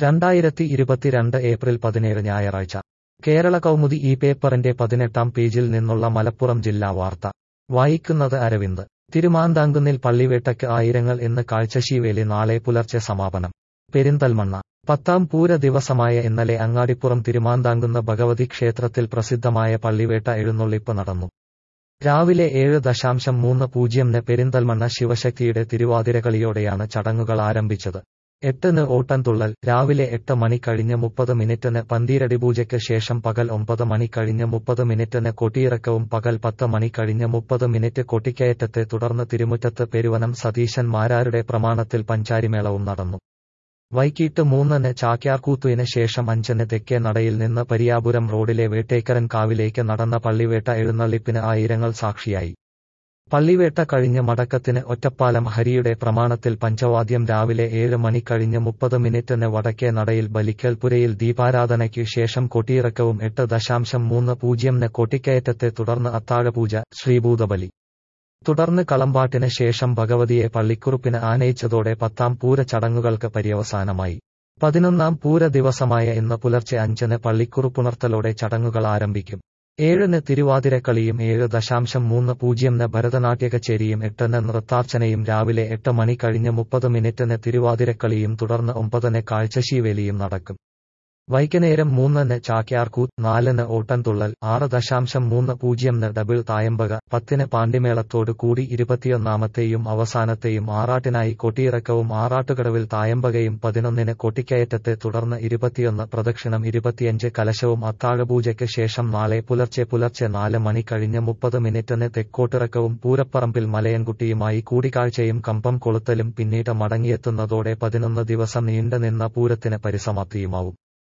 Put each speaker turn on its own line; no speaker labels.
രണ്ടായിരത്തി ഇരുപത്തിരണ്ട് ഏപ്രിൽ പതിനേഴ് ഞായറാഴ്ച കേരള കൗമുദി ഈ പേപ്പറിന്റെ പതിനെട്ടാം പേജിൽ നിന്നുള്ള മലപ്പുറം ജില്ലാ വാർത്ത വായിക്കുന്നത് അരവിന്ദ് തിരുമാന്താങ്കുന്നിൽ പള്ളിവേട്ടയ്ക്ക് ആയിരങ്ങൾ എന്ന് കാഴ്ചശീവേലി നാളെ പുലർച്ചെ സമാപനം പെരിന്തൽമണ്ണ പത്താം പൂര ദിവസമായ ഇന്നലെ അങ്ങാടിപ്പുറം തിരുമാന്താങ്കുന്ന ഭഗവതി ക്ഷേത്രത്തിൽ പ്രസിദ്ധമായ പള്ളിവേട്ട എഴുന്നള്ളിപ്പ് നടന്നു രാവിലെ ഏഴ് ദശാംശം മൂന്ന് പൂജ്യംന് പെരിന്തൽമണ്ണ ശിവശക്തിയുടെ തിരുവാതിരകളിയോടെയാണ് ചടങ്ങുകൾ ആരംഭിച്ചത് എട്ടിന് ഓട്ടൻതുള്ളൽ രാവിലെ എട്ട് മണി കഴിഞ്ഞ് മുപ്പത് മിനിറ്റിന് പന്തീരടി പൂജയ്ക്ക് ശേഷം പകൽ ഒമ്പത് മണി കഴിഞ്ഞ് മുപ്പത് മിനിറ്റിന് കൊട്ടിയിറക്കവും പകൽ പത്ത് മണി കഴിഞ്ഞ് മുപ്പത് മിനിറ്റ് കൊട്ടിക്കയറ്റത്തെ തുടർന്ന് തിരുമുറ്റത്ത് പെരുവനം സതീശൻ മാരാരുടെ പ്രമാണത്തിൽ പഞ്ചാരിമേളവും നടന്നു വൈകിട്ട് മൂന്നിന് ചാക്യാർകൂത്തുവിന് ശേഷം അഞ്ചിന് തെക്കേ നടയിൽ നിന്ന് പരിയാപുരം റോഡിലെ വേട്ടേക്കരൻ കാവിലേക്ക് നടന്ന പള്ളിവേട്ട എഴുന്നള്ളിപ്പിന് ആയിരങ്ങൾ സാക്ഷിയായി പള്ളിവേട്ട കഴിഞ്ഞ് മടക്കത്തിന് ഒറ്റപ്പാലം ഹരിയുടെ പ്രമാണത്തിൽ പഞ്ചവാദ്യം രാവിലെ ഏഴ് മണി കഴിഞ്ഞ് മുപ്പത് മിനിറ്റിന് വടക്കേ നടയിൽ ബലിക്കൽപുരയിൽ ദീപാരാധനയ്ക്കു ശേഷം കൊട്ടിയിറക്കവും എട്ട് ദശാംശം മൂന്ന് പൂജ്യംന് കൊട്ടിക്കയറ്റത്തെ തുടർന്ന് അത്താഴപൂജ ശ്രീഭൂതബലി തുടർന്ന് കളമ്പാട്ടിന് ശേഷം ഭഗവതിയെ പള്ളിക്കുറുപ്പിന് ആനയിച്ചതോടെ പത്താം പൂര ചടങ്ങുകൾക്ക് പര്യവസാനമായി പതിനൊന്നാം പൂര ദിവസമായ ഇന്ന് പുലർച്ചെ അഞ്ചിന് പള്ളിക്കുറുപ്പുണർത്തലോടെ ചടങ്ങുകൾ ആരംഭിക്കും ഏഴിന് തിരുവാതിരക്കളിയും ഏഴ് ദശാംശം മൂന്ന് പൂജ്യംന് ഭരതനാട്യ കച്ചേരിയും എട്ടിന് നൃത്താർച്ചനയും രാവിലെ എട്ട് മണി കഴിഞ്ഞ് മുപ്പത് മിനിറ്റിന് തിരുവാതിരക്കളിയും തുടർന്ന് ഒമ്പതിന് കാഴ്ചശീവേലിയും നടക്കും വൈകുന്നേരം മൂന്നിന് ചാക്യാർകൂത്ത് നാലിന് ഓട്ടൻതുള്ളൽ ആറ് ദശാംശം മൂന്ന് പൂജ്യംന് ഡബിൾ തായമ്പക പത്തിന് പാണ്ടിമേളത്തോടു കൂടി ഇരുപത്തിയൊന്നാമത്തെയും അവസാനത്തെയും ആറാട്ടിനായി കൊട്ടിയിറക്കവും ആറാട്ടുകടവിൽ തായമ്പകയും പതിനൊന്നിന് കൊട്ടിക്കയറ്റത്തെ തുടർന്ന് ഇരുപത്തിയൊന്ന് പ്രദക്ഷിണം ഇരുപത്തിയഞ്ച് കലശവും അത്താഴപൂജയ്ക്ക് ശേഷം നാളെ പുലർച്ചെ പുലർച്ചെ നാല് മണി കഴിഞ്ഞ് മുപ്പത് മിനിറ്റിന് തെക്കോട്ടിറക്കവും പൂരപ്പറമ്പിൽ മലയൻകുട്ടിയുമായി കൂടിക്കാഴ്ചയും കമ്പം കൊളുത്തലും പിന്നീട് മടങ്ങിയെത്തുന്നതോടെ പതിനൊന്ന് ദിവസം നീണ്ടുനിന്ന പൂരത്തിന് പരിസമാപ്തിയുമാവും